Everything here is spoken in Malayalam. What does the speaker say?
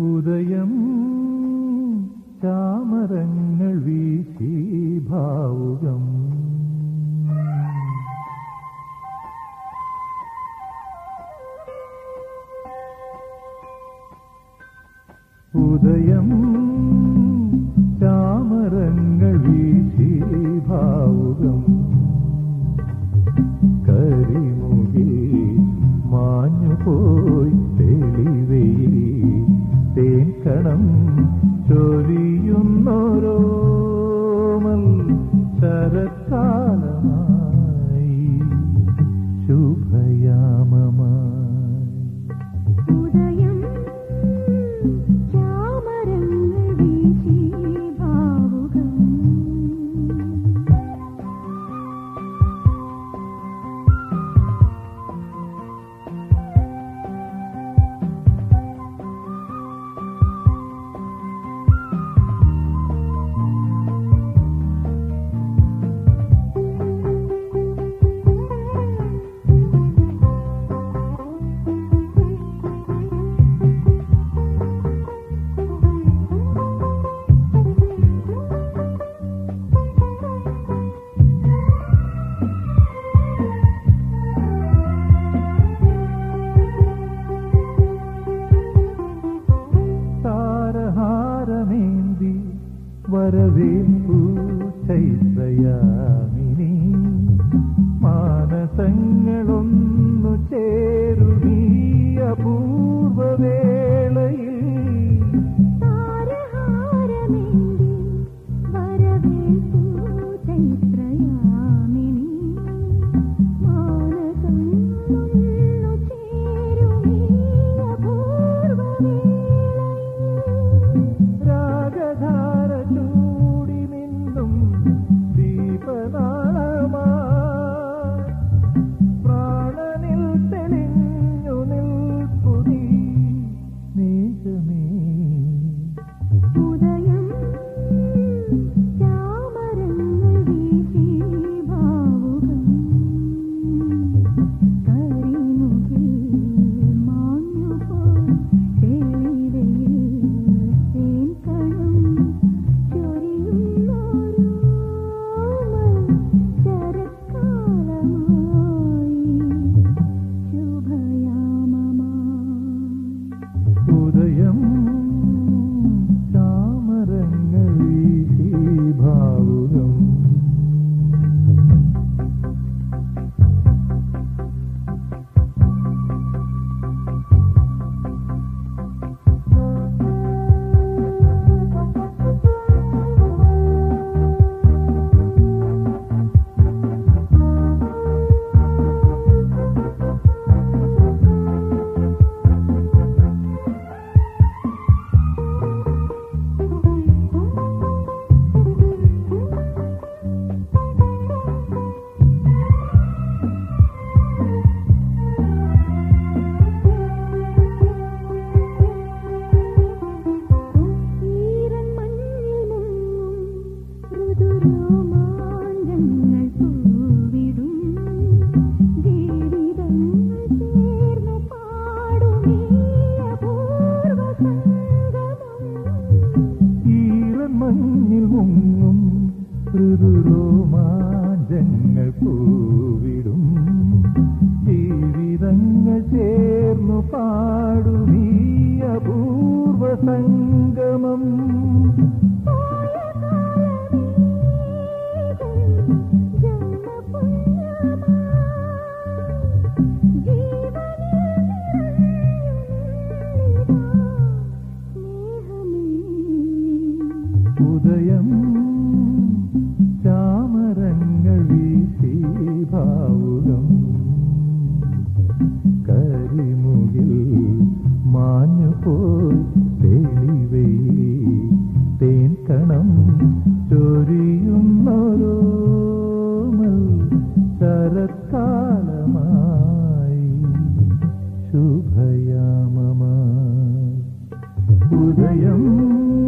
ഉദയം ചാമരങ്ങൾ വീശി ഭാവുകം ഉദയം ചാമരങ്ങൾ വീശി ഭാവുകം കരിമുകിൽ മാഞ്ഞുപോയി തെളിവെയിൽ തേൻകണം ചൊരിയുന്നോരോമൽ ശരത്കാലമായി ശുഭയാമമായി ഉദയം ചാമരങ്ങൾ വീശി ഭാവുകം താരഹാരമേന്തി വരവേൽപ്പു ചൈത്രയാമിനി മാനസങ്ങളൊന്നു ചേരുമീ അപൂർവവേളയിൽ താരഹാരമേന്തി വരവേൽപ്പു ചൈത്രയാമിനി മാനസങ്ങളൊന്നു ചേരുമീ അപൂർവവേളയിൽ രാഗധാര ചൂടി നിന്നും ദീപനാളമായി പ്രാണനിൽ തെളിഞ്ഞു നിൽപ്പുതി മേഘമേ ഉദയം ചാമരങ്ങൾ വീശി ഭാവുകം കരിമുകിൽ മാഞ്ഞുപോയി തെളിവെയിൽ തേൻകണം ചൊരിയുന്നോരോമൽ ശരത്കാലമായി ശുഭയാമമായി ഉദയം ചാമരങ്ങൾ വീശി ഭാവുകം ഈരൻ മഞ്ഞിൽ മുങ്ങും ഋതുരോമാഞ്ചങ്ങൾ പൂവിടും ജീവിതങ്ങൾ ചേർന്നു പാടുമീ അപൂർവ സംഗമം ഈറൻ മഞ്ഞിൽ മുങ്ങും ഋതുരോമാഞ്ചങ്ങൾ പൂവിടും ജീവിതങ്ങൾ ചേർന്നു പാടുമീ അപൂർവ സംഗമം ഉദയം ചാമരങ്ങൾ വീശി ഭാവുകം കരിമുകിൽ മാഞ്ഞുപോയി തെളിവെയിൽ തേൻകണം ചൊരിയുന്നോരോമൽ ശരത്കാലമായി ശുഭയാമമായി ഉദയം